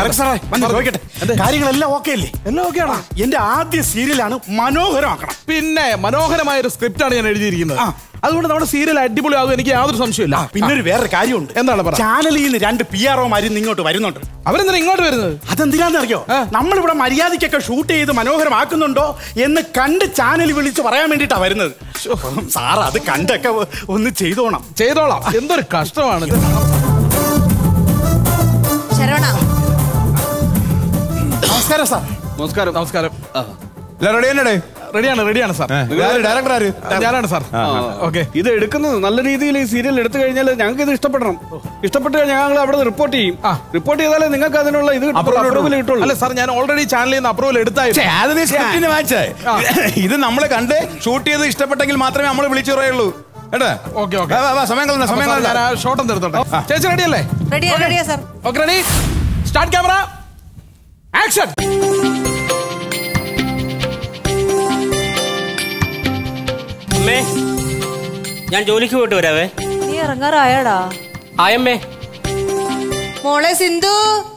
Director സാറേ വന്ന് ചോദിക്കട്ടെ കാര്യങ്ങളെല്ലാം ഓക്കെ അല്ലേ എല്ലാം ഓക്കെയാണോ എന്റെ ആദ്യ സീരിയലാണ് മനോഹരമാക്കണം പിന്നെ മനോഹരമായ ഒരു സ്ക്രിപ്റ്റ് ആണ് ഞാൻ എഴുതിയിരിക്കുന്നത് അതുകൊണ്ട് നമ്മുടെ സീരിയൽ അടിപൊളിയാകും എനിക്ക് യാതൊരു സംശയമില്ല പിന്നെ ഒരു വേറൊരു കാര്യമുണ്ട് എന്താണ് പറ ചാനലിൽ നിന്ന് രണ്ട് പി ആർ ഒമാരും ഇങ്ങോട്ട് വരുന്നുണ്ട് അവരെന്തിനാ ഇങ്ങോട്ട് വരുന്നത് അതെന്തിനാന്ന് അറിയോ നമ്മളിവിടെ മര്യാദയ്ക്കൊക്കെ ഷൂട്ട് ചെയ്ത് മനോഹരമാക്കുന്നുണ്ടോ എന്ന് കണ്ട് ചാനൽ വിളിച്ച് പറയാൻ വേണ്ടിട്ടാ വരുന്നത് സാർ അത് കണ്ടൊക്കെ ഒന്ന് ചെയ്തോണം ചെയ്തോളാം എന്തൊരു കഷ്ടമാണ് ഇത്. ശരവണ നമസ്കാരം സാർ നമസ്കാരം നമസ്കാരം റെഡി തന്നെ റെഡിയാണ് റെഡിയാണ് സാർ ഡയറക്ടർ ആര് ഞാനാണ് സാർ ഓക്കെ ഇത് എടുക്കുന്നത് നല്ല രീതിയിൽ ഈ സീരിയൽ എടുത്തു കഴിഞ്ഞാൽ ഞങ്ങൾക്ക് ഇത് ഇഷ്ടപ്പെടണം ഇഷ്ടപ്പെട്ട് കഴിഞ്ഞാൽ ഞങ്ങൾ അവിടെ റിപ്പോർട്ട് ചെയ്യും റിപ്പോർട്ട് ചെയ്താലേ നിങ്ങൾക്ക് അതിനുള്ള ഇത് അപ്രൂവൽ കിട്ടുള്ളൂ അല്ല സാർ ഞാൻ ഓൾറെഡി ചാനലിൽ നിന്ന് അപ്രൂവൽ എടുത്തായിരുന്നു ഛെ, അത് നീ സ്ക്രിപ്റ്റിന് വായിച്ചേ ഇത് നമ്മള് കണ്ട് ഷൂട്ട് ചെയ്ത് ഇഷ്ടപ്പെട്ടെങ്കിൽ മാത്രമേ നമ്മൾ വിളിച്ചു പറയുള്ളൂ കേട്ടോ ഓക്കെ ഓക്കെ വാ, വാ, വാ, സമയം കളഞ്ഞ സമയം ഞാൻ കളഞ്ഞ ഷോട്ട് ഒന്ന് എടുത്തോട്ടെ ചേച്ചി റെഡി അല്ലേ റെഡിയാ റെഡിയാ sir okay ready start camera action അമ്മേ ഞാൻ ജോലിക്ക് പോയിട്ട് വരാവേ നീ ഇറങ്ങാറായടാ ആയമ്മേ മോളെ സിന്ധു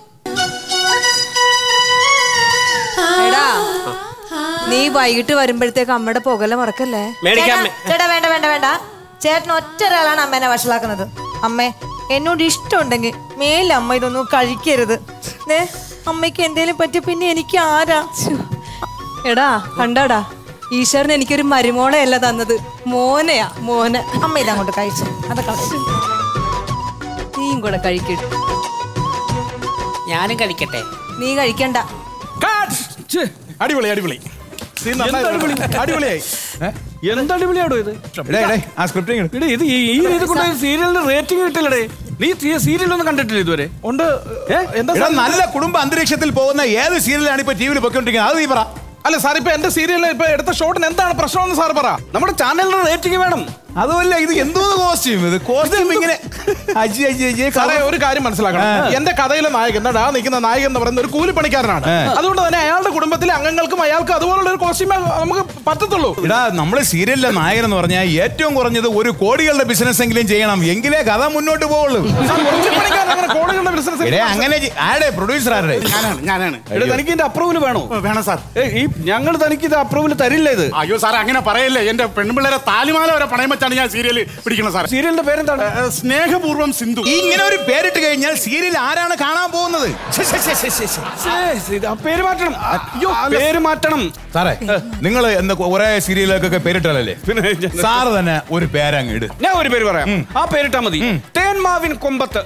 എടാ നീ വൈകിട്ട് വരുമ്പോഴത്തേക്ക് അമ്മയുടെ പുകല മറക്കല്ലേ മേടിക്കാം അമ്മേ. ചേട്ടാ, ചേട്ടാ വേണ്ട വേണ്ട വേണ്ട ചേട്ടൻ ഒറ്റ ഒരാളാണ് അമ്മേനെ വഷളാക്കുന്നത് അമ്മേ എന്നോട് ഇഷ്ടമുണ്ടെങ്കിൽ മേലെ അമ്മ ഇതൊന്നും കഴിക്കരുത് ദേ, അമ്മയ്ക്ക് എന്തേലും പറ്റി പിന്നെ എനിക്ക് ആരാ എടാ കണ്ടാടാ ഈശ്വരൻ എനിക്കൊരു മരുമോളെയല്ല തന്നത് മോനെയാ മോനെ അമ്മ ഇതങ്ങോട്ട് കഴിച്ചു അതൊക്കെ നീയും കൂടെ കഴിക്കട്ടെ ഞാനും കഴിക്കട്ടെ നീ കഴിക്കണ്ട അടിപൊളി അടിപൊളി Scene നന്നായി അടിപൊളി? അടിപൊളിയായി എന്ത് അടിപൊളിയാടോ ഇത് എടേ, എടേ, ആ സ്ക്രിപ്റ്റിംഗ് എടേ, ഇത് ഈ ഈ രീതി കൊണ്ട് സീരിയലിന് റേറ്റിംഗ് കിട്ടില്ലടേ നീ സീരിയൽ ഒന്നും കണ്ടിട്ടില്ല ഇതുവരെ ഉണ്ട് എന്താ എടാ നല്ല കുടുംബ അന്തരീക്ഷത്തിൽ പോകുന്ന ഏത് സീരിയലാണ് ഇപ്പൊ ടി വിയിൽ പൊയ്ക്കൊണ്ടിരിക്കുന്നത് അത് നീ പറ അല്ല സാർ ഇപ്പൊ എന്റെ സീരിയലിൽ ഇപ്പൊ എടുത്ത ഷോട്ടിന് എന്താണ് പ്രശ്നമെന്ന് സാർ പറ നമ്മുടെ ചാനലിന് റേറ്റിംഗ് വേണം അതുമല്ല ഇത് എന്തോ കോസ്റ്റ്യൂം ഇത് കോസ്റ്റ്യൂം ഇങ്ങനെ അജി അജി അജി സാറേ ഒരു കാര്യം മനസ്സിലാക്കണം എന്റെ കഥയിലെ നായകൻ എന്താ ആ നിൽക്കുന്ന നായകൻ എന്ന് പറയുന്ന ഒരു കൂലിപ്പണിക്കാരനാണ് അതുകൊണ്ട് തന്നെ അയാളുടെ കുടുംബത്തിലെ അംഗങ്ങൾക്കും അയാൾക്ക് അതുപോലുള്ള ഒരു കോസ്റ്റ്യൂമേ നമുക്ക് പറ്റത്തുള്ളൂ എടാ നമ്മള് സീരിയലിലെ നായകൻ എന്ന് പറഞ്ഞാൽ ഏറ്റവും കുറഞ്ഞത് ഒരു കോടികളുടെ ബിസിനസ് എങ്കിലും ചെയ്യണം എങ്കിലേ കഥ മുന്നോട്ട് പോവുള്ളൂ കൂലിപ്പണിക്കാരൻ അങ്ങനെ കോടികളുടെ ബിസിനസ് എടേ അങ്ങനെ ചെയ്- ആരുടെ പ്രൊഡ്യൂസർ ആരുടെ ഞാനാണ് ഞാനാണ് എടേ തനിക്ക് ഇതിന്റെ അപ്രൂവൽ വേണോ വേണം സാർ ഏയ്, ഈ ഞങ്ങൾ തനിക്ക് ഇത് അപ്രൂവൽ തരില്ല ഇത് അയ്യോ സാർ അങ്ങനെ പറയല്ലേ എന്റെ പെൺപിള്ളേരെ താലിമാല വരെ പണയം വെച്ചാണ് ഞാൻ സീരിയൽ പിടിക്കുന്നത് സാർ സീരിയലിന്റെ പേരെന്താണ് സ്നേഹപൂർവ്വം സിന്ധു ഈ ഇങ്ങനെ ഒരു പേരിട്ട് കഴിഞ്ഞാൽ സീരിയൽ ആരാണ് കാണാൻ പോകുന്നത് ശ്ശെ, ശ്ശെ, ശ്ശെ, ശ്ശെ, ശ്ശെ. ശ്ശേ, ഇത് ആ പേര് മാറ്റണം അയ്യോ പേര് മാറ്റണം സാറേ നിങ്ങൾ എന്ന് കുറെ സീരിയലുകൾക്കൊക്കെ പേരിട്ടല്ലേ സാറ് തന്നെ ഒരു പേരങ്ങ് ഇട് ഞാൻ ഒരു പേര് പറയാം ആ പേരിട്ടാ മതി തേന്മാവിൻ കൊമ്പത്ത്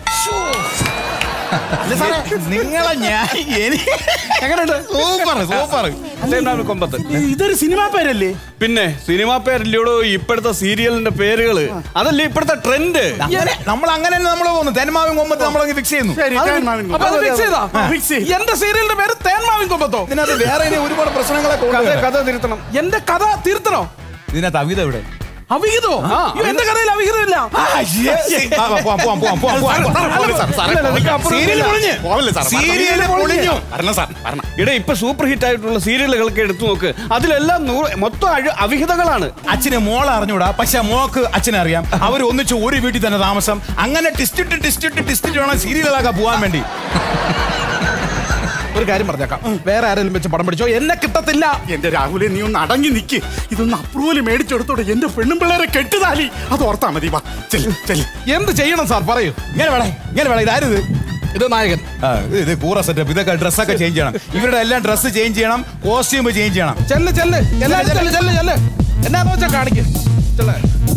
നിങ്ങളെ ഞാൻ എങ്ങനെയുണ്ട് സൂപ്പർ സൂപ്പർ തേന്മാവിൻ കൊമ്പത്ത് ഇതൊരു സിനിമാ പേരല്ലേ പിന്നെ സിനിമാ പേരില്ലയോടോ ഇപ്പോഴത്തെ സീരിയലിന്റെ പേരുകള് അതല്ലേ ഇപ്പോഴത്തെ ട്രെൻഡ് അങ്ങനെ നമ്മൾ അങ്ങനെ തന്നെ നമ്മൾ പോകുന്നു തെന്മാവും കൊമ്പത്ത് നമ്മളങ്ങ് ഫിക്സ് ചെയ്യുന്നു ശരി തേന്മാവിൻ അപ്പൊ അത് ഫിക്സ് ചെയ്താ ഫിക്സ് ചെയ്തു. എന്റെ സീരിയലിന്റെ പേര് തേന്മാവിൻ കൊമ്പത്തോ ഇതിനകത്ത് വേറെ ഇനി ഒരുപാട് പ്രശ്നങ്ങളെ കഥ കഥ തിരുത്തണം എന്റെ കഥ തീർത്തണോ ഇതിനകത്ത് അവിധ ഇവിടെ അവിഹിതോ അയ്യോ, എന്റെ കഥയിൽ അവിഹിതമില്ല സീരിയൽ പൊളിഞ്ഞ് പോവല്ലേ സാർ സീരിയൽ പൊളിഞ്ഞു വരണം സാർ വരണം ഇവിടെ ഇപ്പൊ സൂപ്പർ ഹിറ്റ് ആയിട്ടുള്ള സീരിയലുകളൊക്കെ എടുത്തു നോക്ക് അതിലെല്ലാം നൂറ് മൊത്തം അഴു- അവിഹിതങ്ങളാണ് അച്ഛന് മോളെ അറിഞ്ഞൂടാ പക്ഷെ മോക്ക് അച്ഛനെ അറിയാം അവർ ഒന്നിച്ച് ഒരു വീട്ടിൽ തന്നെ താമസം അങ്ങനെ ടിസ്റ്റിട്ട് ടിസ്റ്റിട്ട് ടിസ്റ്റിട്ട് വേണം സീരിയലുകളൊക്കെ പോകാൻ വേണ്ടി ഒരു കാര്യം പറഞ്ഞേക്കാം വേറെ ആരെങ്കിലും വെച്ച് പടം പിടിച്ചോ എന്നെ കിട്ടത്തില്ല എന്റെ രാഹുലെ നീ ഒന്ന് അടങ്ങി നിക്ക് ഇതൊന്ന് അപ്രൂവൽ മേടിച്ചെടുത്തോടെ എന്റെ പെണ്ണും പിള്ളേരെ കെട്ടുതാലി അത് ഓർത്താ മതി വാ ചെല്ല് ചെല്ല് എന്ത് ചെയ്യണം സാർ പറയൂ ഇങ്ങനെ വേണേ ഇങ്ങനെ വേണം ഇതായത് ഇത് നായകൻ ഇത് കൂറ സെറ്റപ്പ് ഇതൊക്കെ ഡ്രസ്സൊക്കെ ചേഞ്ച് ചെയ്യണം ഇവരുടെ എല്ലാം ഡ്രസ്സ് ചേഞ്ച് ചെയ്യണം കോസ്റ്റ്യൂം ചേഞ്ച് ചെയ്യണം ചെല്ല് ചെല്ല് എല്ലാരും ചെല്ല് ചെല്ല് ചെല്ല് എന്നാന്ന് വെച്ചാ കാണിക്ക് ചെല്ല്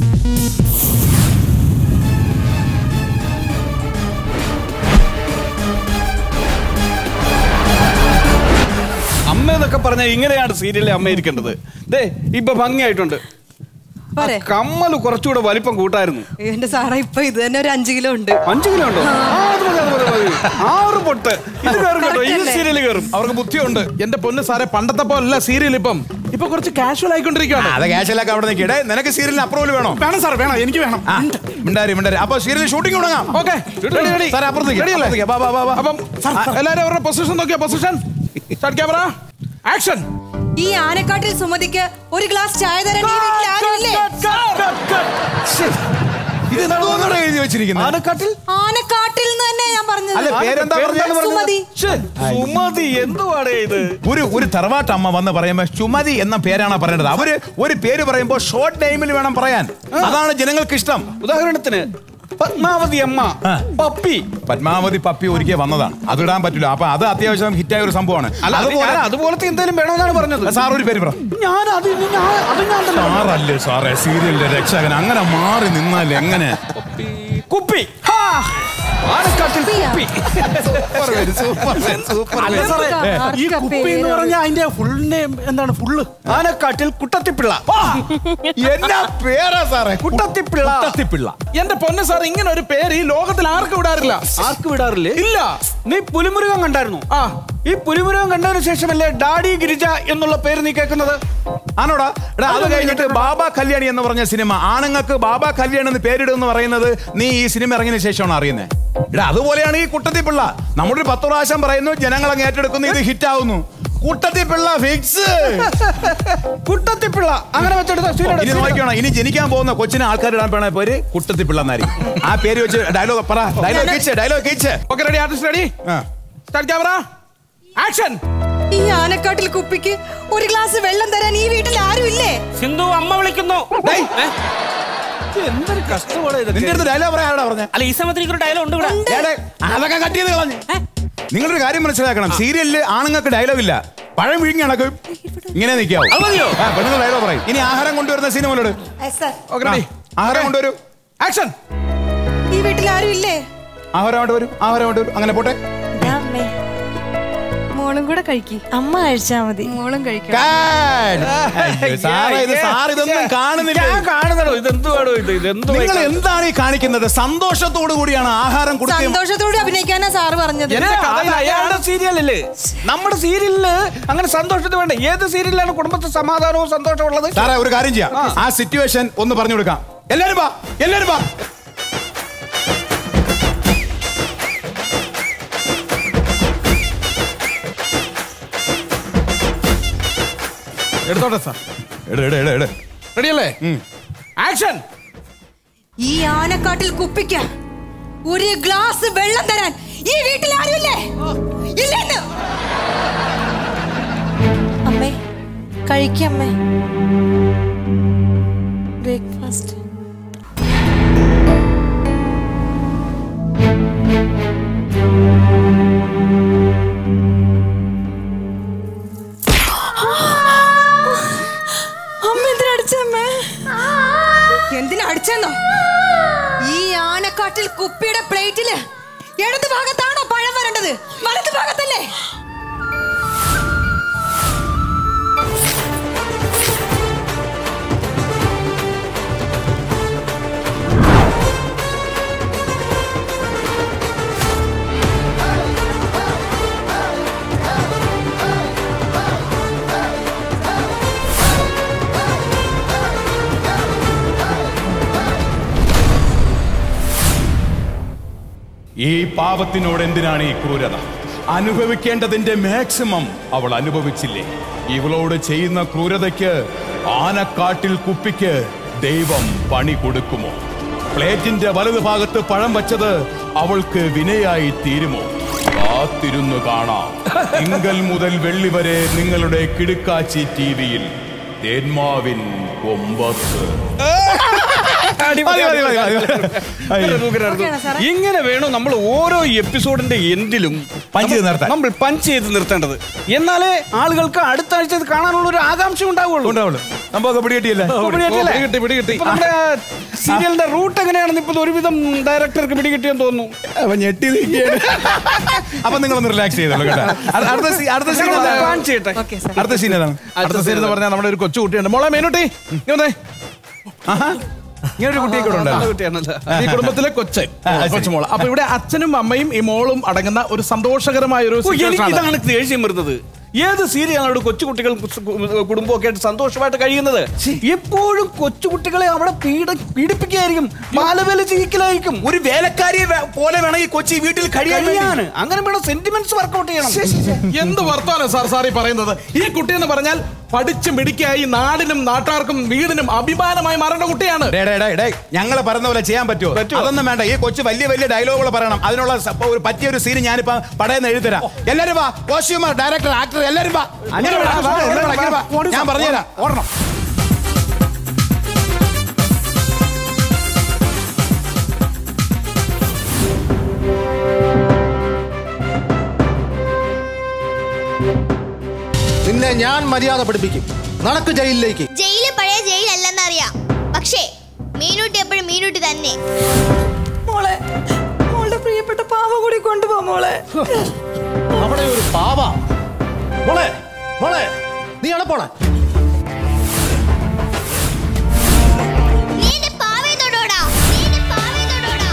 അമ്മ എന്നൊക്കെ പറഞ്ഞാൽ ഇങ്ങനെയാണ് സീരിയലിലെ അമ്മ ഇരിക്കേണ്ടത് ദേ ഇപ്പൊ ഭംഗിയായിട്ടുണ്ട് ആ പോരെ? കമ്മല് കുറച്ചുകൂടെ വലിപ്പം കൂട്ടായിരുന്നു എന്റെ സാറേ ഇപ്പൊ ഇത് തന്നെ ഒരു അഞ്ചു കിലോ ഉണ്ട് അഞ്ചു കിലോ ഉണ്ടോ ആ, അത് മതി, അത് മതി, അത് മതി. ആറ് പൊട്ട് ഇത് കയറും കേട്ടോ ഈ സീരിയൽ കയറും അവർക്ക് ബുദ്ധിയുണ്ട് എന്റെ പൊന്ന് സാറേ പണ്ടത്തെ പോലല്ല സീരിയൽ ഇപ്പം ഇപ്പൊ കുറച്ച് കാഷ്വൽ ആയിക്കൊണ്ടിരിക്കുകയാണ് അത് ക്യാഷിലൊക്കെ അവിടെ നിൽക്കടേ നിനക്ക് സീരിയലിന് അപ്രൂവൽ വേണോ വേണം സാർ വേണം എനിക്ക് വേണം ആ, മിണ്ടാരി മിണ്ടാരി അപ്പൊ സീരിയൽ ഷൂട്ടിംഗ് തുടങ്ങാം ഓക്കെ സാറേ അപ്പുറത്തേക്ക് Ready അല്ലേ? അപ്പുറത്തേക്ക്. ബാ, ബാ, ബാ, ബാ. അപ്പം എല്ലാരും അവരുടെ പൊസിഷൻ നോക്കിയാ പൊസിഷൻ സ്റ്റാർട്ട് ക്യാമറ ആക്ഷൻ ഈ ആനക്കാട്ടിൽ സുമതിക്ക് ഒരു ഗ്ലാസ് ചായ തരാൻ ഈ വീട്ടിൽ ആരുമില്ലേ ഇത് എന്തോന്നാണ് എഴുതി വെച്ചിരിക്കുന്നത് ആനക്കാട്ടിൽ ആനക്കാട്ടിൽ എന്ന് തന്നെ ഞാൻ പറഞ്ഞത് അല്ല പേരെന്താ പറഞ്ഞാലും സുമതി ശ്ശേ, സുമതി എന്തുവാടേ ഇത് ഒരു ഒരു തറവാട്ടമ്മ വന്ന് പറയുമ്പോ ചുമതി എന്ന പേരാണ് പറയേണ്ടത് അവര് ഒരു പേര് പറയുമ്പോ ഷോർട്ട് ടൈമിൽ വേണം പറയാൻ അതാണ് ജനങ്ങൾക്ക് ഇഷ്ടം ഉദാഹരണത്തിന് പത്മാവതി അമ്മ ആ. പപ്പി പത്മാവതി പപ്പി ഒരിക്കൽ വന്നതാണ് അതിടാൻ പറ്റില്ല അപ്പൊ അത് അത്യാവശ്യം ഹിറ്റായ ഒരു സംഭവമാണ് അല്ല അത് അതുപോലെ ഞാൻ അതുപോലത്തെ എന്തെങ്കിലും വേണമെന്നാണ് പറഞ്ഞത് സാർ ഒരു പേര് പറ ഞാൻ അത് ഇനി ഞാൻ അത് ഞാൻ തന്നെ സാറല്ലേ സാറേ സീരിയലിന്റെ രക്ഷകൻ അങ്ങനെ മാറി നിന്നാൽ എങ്ങനെ കുപ്പി ഹാ! ആനക്കാട്ടിൽ കുപ്പി അല്ല സാറേ ഈ കുപ്പി എന്ന് പറഞ്ഞാൽ അതിന്റെ ഫുൾ നെയിം എന്താണ് ഫുള്ള് ആനക്കാട്ടിൽ കുട്ടത്തിപ്പിള്ള എന്നാ പേരാ സാറേ കുട്ടത്തിപ്പിള്ള കുട്ടത്തിപ്പിള്ള എന്റെ പൊന്ന സാർ ഇങ്ങനെ ഒരു പേര് ഈ ലോകത്തിൽ ആർക്കും വിടാറില്ല ആർക്ക് വിടാറില്ലേ ഇല്ല നീ പുലിമുരുകൻ കണ്ടായിരുന്നു ആ ഈ പുലിമുരുകൻ കണ്ടതിന് ശേഷമല്ലേ ഡാഡി ഗിരിജ എന്നുള്ള പേര് നീ കേൾക്കുന്നത് ആണോടാ എടാ അത് കഴിഞ്ഞിട്ട് ബാബ കല്യാണി എന്ന് പറഞ്ഞ സിനിമ ആണുങ്ങൾക്ക് ബാബ കല്യാണി എന്ന് പേരിടുമെന്ന് പറയുന്നത് നീ ഈ സിനിമ ഇറങ്ങിയതിന് ശേഷമാണ് അറിയുന്നത് എടാ അതുപോലെയാണ് ഈ കുട്ടത്തിപ്പിള്ള നമ്മളൊരു പത്ത് പ്രാവശ്യം പറയുന്നു ജനങ്ങൾ അങ്ങ് ഏറ്റെടുക്കുന്നു ഇത് ഹിറ്റ് ആവുന്നു കുട്ടത്തിപ്പിള്ള ഫിക്സ് കുട്ടത്തിപ്പിള്ള അങ്ങനെ വെച്ചെടുത്ത സീനോട് ഇനി നോക്കണം ഇനി ജനിക്കാൻ പോകുന്ന കൊച്ചിനെ ആൾക്കാർ ഇടാൻ പോണ പേര് കുട്ടത്തിപ്പിള്ള എന്നായിരിക്കും ആ പേര് വെച്ച് ഡയലോഗ് പറ ഡയലോഗ് കഴിച്ച് ഡയലോഗ് കഴിച്ച് ഓക്കെ റെഡി ആർട്ടിസ്റ്റ് റെഡി ആ. സ്റ്റാർട്ട് ക്യാമറ ആക്ഷൻ ഈ ആനക്കാട്ടിൽ കുപ്പിക്ക് ഒരു ഗ്ലാസ് വെള്ളം തരാൻ ഈ വീട്ടിൽ ആരും ഇല്ലേ സിന്ധു അമ്മ വിളിക്കുന്നു ഡേയ്, ഏ? എന്തൊരു കഷ്ടമാണ് നിന്റെ അടുത്ത് ഡയലോഗ് പറയാൻ ആരാ പറഞ്ഞ അല്ല ഈ സമയത്ത് എനിക്കൊരു ഡയലോഗ് ഉണ്ട് ഇവിടെ അതൊക്കെ കട്ട് ചെയ്ത് കളഞ്ഞു നിങ്ങളൊരു കാര്യം മനസ്സിലാക്കണം സീരിയലില് ആണുങ്ങൾക്ക് ഡയലോഗ് ഇല്ല പഴം വിഴുങ്ങി നടക്കും ഇങ്ങനെ നിൽക്കാവും അത് മതിയോ? പെണ്ണുങ്ങൾ ഡയലോഗ് പറയും ഇനി ആഹാരം കൊണ്ടുവരുന്ന സിനിമയിലോട് സർ ഓക്കെ റെഡി ആഹാരം കൊണ്ടുവരും ആക്ഷൻ ഈ വീട്ടിൽ ആരും ഇല്ലേ ആഹാരം കൊണ്ട് വരും ആഹാരം കൊണ്ട് വരും അങ്ങനെ പോട്ടെ അമ്മേ മോളും കൂടെ കഴിക്കി അമ്മ കഴിച്ചാ മതി മോളും കഴിക്കാം Cut. അയ്യോ, സാറേ ഇത് സാർ ഇതൊന്നും കാണുന്നില്ല ഞാൻ കാണുന്നടോ ഇത് എന്തുവാടോ ഇത് ഇത് എന്ത് നിങ്ങൾ എന്താണ് ഈ കാണിക്കുന്നത് സന്തോഷത്തോടു കൂടിയാണ് ആഹാരം കൊടുക്കുകയും സന്തോഷത്തോടെ അഭിനയിക്കാനാ സാറ് പറഞ്ഞത് എന്റെ കഥയിൽ അയാളുടെ സീരിയലല്ലേ നമ്മുടെ സീരിയലില് അങ്ങനെ സന്തോഷത്തിന് വേണ്ട ഏത് സീരിയലിലാണ് കുടുംബത്തിൽ സമാധാനവും സന്തോഷവും ഉള്ളത് സാറേ ഒരു കാര്യം ചെയ്യാം ആ സിറ്റുവേഷൻ ഒന്ന് പറഞ്ഞു കൊടുക്കാം എല്ലാരും വാ എല്ലാരും വാ എടുത്തോട്ടെ സാർ എട് എട് എട് എട് റെഡി അല്ലേ ആക്ഷൻ ഈ ആനക്കാട്ടിൽ കുപ്പിക്ക ഒരു ഗ്ലാസ് വെള്ളം തരാൻ ഈ വീട്ടിൽ ആരുമില്ലേ ഇല്ലെന്ന് അമ്മേ കഴിക്കമ്മേ ബ്രേക്ക്ഫാസ്റ്റ് അമ്മ എന്തിനാ അടിച്ചമ്മേ എന്തിനാ അടിച്ചെന്നോ ഈ ആനക്കാട്ടിൽ കുപ്പിയുടെ പ്ലേറ്റില് ഇടത് ഭാഗത്താണോ പഴം വരേണ്ടത് വലത് ഭാഗത്തല്ലേ ഈ പാവത്തിനോട് എന്തിനാണ് ഈ ക്രൂരത അനുഭവിക്കേണ്ടതിന്റെ മാക്സിമം അവൾ അനുഭവിച്ചില്ലേ ഇവളോട് ചെയ്യുന്ന ക്രൂരതയ്ക്ക് ആനക്കാട്ടിൽ കുപ്പിക്ക് ദൈവം പണി കൊടുക്കുമോ പ്ലേറ്റിന്റെ വലതു ഭാഗത്ത് പഴം വച്ചത് അവൾക്ക് വിനയായി തീരുമോ കാത്തിരുന്നു കാണാം തിങ്കൾ മുതൽ വെള്ളി വരെ നിങ്ങളുടെ കിടുക്കാച്ചി ടി വിയിൽ തേന്മാവിൻ കൊമ്പത്ത് അടിപൊളി, മതി, മതി, മതി, മതി. ഭയങ്കര സൂപ്പറായിരുന്നു. ഓക്കെയാണോ സാറേ? ഇങ്ങനെ വേണോ നമ്മൾ ഓരോ എപ്പിസോഡിന്റെ എൻഡിലും പഞ്ച് ചെയ്ത് നിർത്താൻ. നമ്മൾ പഞ്ച് ചെയ്ത് നിർത്തേണ്ടത് എന്നാലേ ആളുകൾക്ക് അടുത്ത ആഴ്ച ഇത് കാണാനുള്ള ഒരു ആകാംക്ഷ ഉണ്ടാവുള്ളൂ ഉണ്ടാവുള്ളൂ സംഭവം പിടികിട്ടിയല്ലേ പിടികിട്ടിയല്ലേ? പിടികിട്ടി, പിടികിട്ടി. ഇപ്പൊ നമ്മുടെ സീരിയലിന്റെ റൂട്ട് എങ്ങനെയാണെന്ന് ഇപ്പൊ ഒരുവിധം ഡയറക്ടർക്ക് പിടികിട്ടിയെന്ന് തോന്നുന്നു അപ്പൊ ഞെട്ടി നിൽക്കുകയാണ് അപ്പൊ നിങ്ങളൊന്ന് റിലാക്സ് ചെയ്തോളൂ കേട്ടോ അ- അടുത്ത സീ- അടുത്ത സീൻ ഞങ്ങളൊന്ന് ഏതാണ്? plan ചെയ്യട്ടെ ഓക്കെ സാർ അടുത്ത സീൻ ഏതാണ് അടുത്ത സീൻ എന്ന് പറഞ്ഞാൽ നമ്മുടെ ഒരു കൊച്ചു കുട്ടിയുണ്ട് മോളെ മേനോട്ടി ഇങ്ങ് വന്നേ. ആഹാ. ഇങ്ങനെ ഒരു കുട്ടിയൊക്കെ ഇവിടെ നല്ല ഉണ്ടായിരുന്നു കുട്ടിയാണല്ലോ ഈ കുടുംബത്തിലെ കൊച്ച് ആ, ശരി. കൊച്ചുമോള് അപ്പൊ ഇവിടെ അച്ഛനും അമ്മയും ഈ മോളും അടങ്ങുന്ന ഒരു സന്തോഷകരമായ ഒരു ഓ, situation എനിക്ക് ആണ്. ഇതാണ് ദേഷ്യം വരുന്നത് ഏത് സീരിയലാണ് അവിടെ കൊച്ചുകുട്ടികൾ കുടുംബമൊക്കെ ആയിട്ട് സന്തോഷമായിട്ട് കഴിയുന്നത് എപ്പോഴും കൊച്ചുകുട്ടികളെ അവിടെ പീഡ പീഡിപ്പിക്കുകയായിരിക്കും മാലവേല ചെയ്യിക്കലായിരിക്കും ഒരു വേലക്കാരിയെ വേ- പോലെ വേണം ഈ കൊച്ചി വീട്ടിൽ കഴിയാൻ വേണ്ടി. കഴിയാണ് അങ്ങനെ വേണം സെന്റിമെന്റ്സ് വർക്കൗട്ട് ചെയ്യണം എന്ത് വർത്താനം സാർ സാറി പറയുന്നത് ഈ കുട്ടി എന്ന് പറഞ്ഞാൽ പഠിച്ച് മിടിക്കായി നാടിനും നാട്ടാർക്കും വീടിനും അഭിമാനമായി മാറേണ്ട കുട്ടിയാണ് ഡേ, ഡേ, ഡേ, ഡേ, ഞങ്ങള് പറയുന്ന പോലെ ചെയ്യാൻ പറ്റുമോ അതൊന്നും വേണ്ട ഈ കൊച്ചു വലിയ വലിയ ഡയലോഗുകൾ പറയണം അതിനുള്ള സ- ഒരു പറ്റിയ ഒരു സീൻ ഞാനിപ്പോ പടയെന്ന് എഴുതരാം എല്ലാരും വാ കോസ്റ്റ്യൂമർ ഡയറക്ടർ ആക്ടർ എല്ലാരും വാ അങ്ങനെ വാ, വാ, എല്ലാരും വാ, ഇങ്ങനെ വാ. ഞാൻ പറഞ്ഞുതരാം ഓടണം നിന്നെ ഞാൻ മര്യാദ പഠിപ്പിക്കും നടക്ക് ജയിലിലേക്ക് ജയില് പഴയ ജയിലല്ലെന്നറിയാം പക്ഷേ മീനൂട്ടി എപ്പോഴും മീനൂട്ടി തന്നെ മോളെ മോളുടെ പ്രിയപ്പെട്ട പാവ കൂടി കൊണ്ടുപോ മോളെ അവിടെ ഒരു പാവ മോളെ മോളെ നീ എവിടെ പോണേ നീ എന്റെ പാവയെ തൊടോടാ നീ എന്റെ പാവയെ തൊടോടാ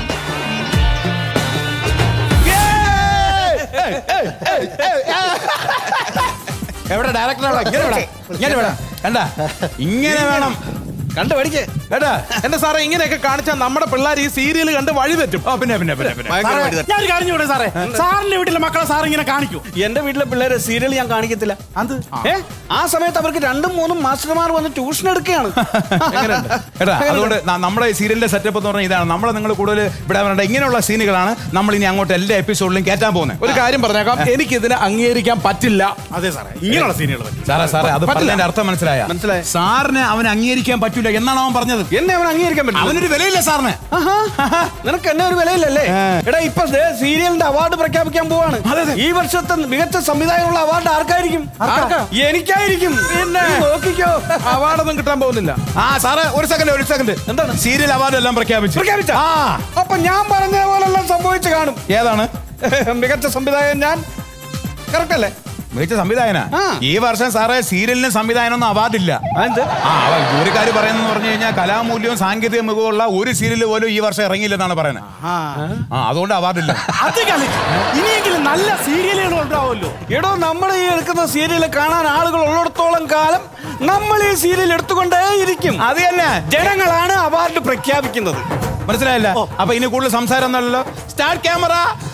എവിടെ ഡയറക്ടർ എവിടെ ഇങ്ങനെ വേണം ഇങ്ങനെ വേണം കണ്ട ഇങ്ങനെ വേണം കണ്ടു പഠിക്കേ കേട്ടാ എന്റെ സാറേ ഇങ്ങനെയൊക്കെ കാണിച്ചാൽ നമ്മുടെ പിള്ളേർ ഈ സീരിയൽ കണ്ട് വഴി തെറ്റും ഓ പിന്നെ പിന്നെ പിന്നെ പിന്നെ ഭയങ്കര വഴി തെറ്റും ഞാൻ ഒരു കാര്യം ചോട്ടെ സാറേ സാറിന്റെ വീട്ടിലെ മക്കളെ സാർ ഇങ്ങനെ കാണിക്കൂ എന്റെ വീട്ടിലെ പിള്ളേരെ സീരിയൽ ഞാൻ കാണിക്കത്തില്ല അത് ഏ ആ സമയത്ത് അവർക്ക് രണ്ടും മൂന്നും മാസ്റ്റർമാർ വന്ന് ട്യൂഷൻ എടുക്കുകയാണ് എങ്ങനെയുണ്ട്? കേട്ടാ അതുകൊണ്ട് ന- നമ്മുടെ ഈ സീരിയലിന്റെ സെറ്റപ്പ് എന്ന് പറഞ്ഞാൽ ഇതാണ് നമ്മളെ നിങ്ങൾ കൂടുതൽ ഇവിടെ വരേണ്ട ഇങ്ങനെയുള്ള സീനുകളാണ് നമ്മൾ ഇനി അങ്ങോട്ട് എല്ലാ എപ്പിസോഡിലും കയറ്റാൻ പോകുന്നത് ഒരു കാര്യം പറഞ്ഞേക്കാം എനിക്ക് ഇതിനെ അംഗീകരിക്കാൻ പറ്റില്ല അതെ സാറേ ഇങ്ങനെയുള്ള സീനുകൾ സാറേ സാറേ അത് പറഞ്ഞതിന്റെ അർത്ഥം മനസ്സിലായ മനസ്സിലായി. സാറിന് അവൻ അംഗീകരിക്കാൻ പറ്റൂല എന്നാണ് അവൻ പറഞ്ഞത് എന്നെ അവൻ അംഗീകരിക്കാൻ പറ്റില്ല അവനൊരു വിലയില്ല സാറിന് നിനക്ക് എന്നെ ഒരു വിലയില്ലല്ലേ എടാ ഇപ്പൊ ദേ സീരിയലിന്റെ അവാർഡ് പ്രഖ്യാപിക്കാൻ പോവാണ് ഈ വർഷത്തെ മികച്ച സംവിധായകനുള്ള അവാർഡ് ആർക്കായിരിക്കും ആർക്കാ? എനിക്കായിരിക്കും പിന്നെ നോക്കിക്കോ അവാർഡൊന്നും കിട്ടാൻ പോകുന്നില്ല ആ സാറേ ഒരു സെക്കൻഡ് ഒരു സെക്കൻഡ് എന്താണ്? സീരിയൽ അവാർഡ് എല്ലാം പ്രഖ്യാപിച്ചു പ്രഖ്യാപിച്ച ആ അപ്പൊ ഞാൻ പറഞ്ഞ പോലെല്ലാം സംഭവിച്ചു കാണും ഏതാണ് മികച്ച സംവിധായകൻ ഞാൻ കറക്റ്റ് അല്ലേ മികച്ച സംവിധായന ആ. ഈ വർഷം സാറേ സീരിയലിന് സംവിധായനൊന്നും അവാർഡില്ല എന്ത് ആ അവ- ജൂറിക്കാർ പറയുന്നത് പറഞ്ഞു കഴിഞ്ഞാൽ കലാമൂല്യവും സാങ്കേതിക മികവുള്ള ഒരു സീരിയൽ പോലും ഈ വർഷം ഇറങ്ങിയില്ലെന്നാണ് പറയുന്നത് ആ അതുകൊണ്ട് അവാർഡില്ല അത് കളി ഇനിയെങ്കിലും നല്ല സീരിയലുകൾ ഉണ്ടാവുമല്ലോ എടോ നമ്മൾ ഈ എടുക്കുന്ന സീരിയൽ കാണാൻ ആളുകൾ ഉള്ളിടത്തോളം കാലം നമ്മൾ ഈ സീരിയൽ എടുത്തുകൊണ്ടേ ഇരിക്കും അത് തന്നെ ജനങ്ങളാണ് അവാർഡ് പ്രഖ്യാപിക്കുന്നത് മനസ്സിലായില്ല അപ്പൊ ഇനി കൂടുതൽ സംസാരം ഒന്നുമല്ലല്ലോ സ്റ്റാർട്ട് ക്യാമറ